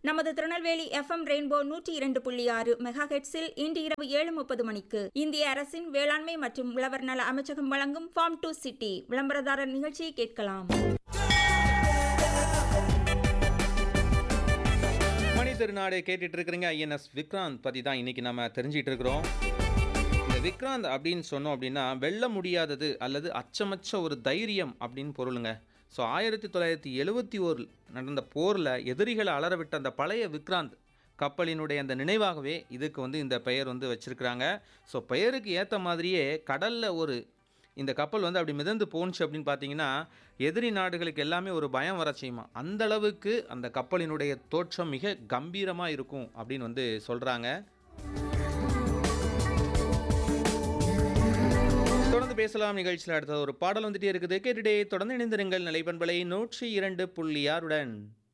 நமது Tirunelveli FM rainbow நூற்றி இரண்டு புள்ளி ஆறு மெகா ஹெட்ஸில் இன்று இரவு ஏழு முப்பது மணிக்கு இந்திய அரசின் வேளாண்மை மற்றும் உழவர் நல அமைச்சகம் வழங்கும் ஃபார்ம் டு சிட்டி விளம்பரதாரர் நிகழ்ச்சியை கேட்கலாம் மணி திருநாடு கேட்டுட்டு இருக்கிறீங்க ஐஎன்எஸ் விக்ராந்த் பற்றி தான் இன்னைக்கு நம்ம தெரிஞ்சிட்டு இருக்கிறோம் இந்த விக்ராந்த் அப்படின்னு சொன்னோம் அப்படின்னா வெல்ல முடியாதது அல்லது அச்சமச்ச ஒரு தைரியம் அப்படின்னு பொருளுங்க ஸோ ஆயிரத்தி தொள்ளாயிரத்தி எழுவத்தி ஓரில் நடந்த போரில் எதிரிகளை அலறவிட்ட அந்த பழைய விக்ராந்த் கப்பலினுடைய அந்த நினைவாகவே இதுக்கு வந்து இந்த பெயர் வந்து வச்சிருக்கிறாங்க ஸோ பெயருக்கு ஏற்ற மாதிரியே கடலில் ஒரு இந்த கப்பல் வந்து அப்படி மிதந்து போணுச்சு அப்படின்னு பார்த்தீங்கன்னா எதிரி நாடுகளுக்கு எல்லாமே ஒரு பயம் வர செய்யுமா அந்த அளவுக்கு அந்த கப்பலினுடைய தோற்றம் மிக கம்பீரமாக இருக்கும் அப்படின்னு வந்து சொல்கிறாங்க தொடர்ந்து பேசலாம் நிகழ்ச்சியில் அடுத்த ஒரு பாடல் வந்துட்டே இருக்குது கேட்டுட்டே தொடர்ந்து இணைந்திருங்கள் நிலைப்பண்பலை நூற்றி இரண்டு புள்ளி ஆறுடன்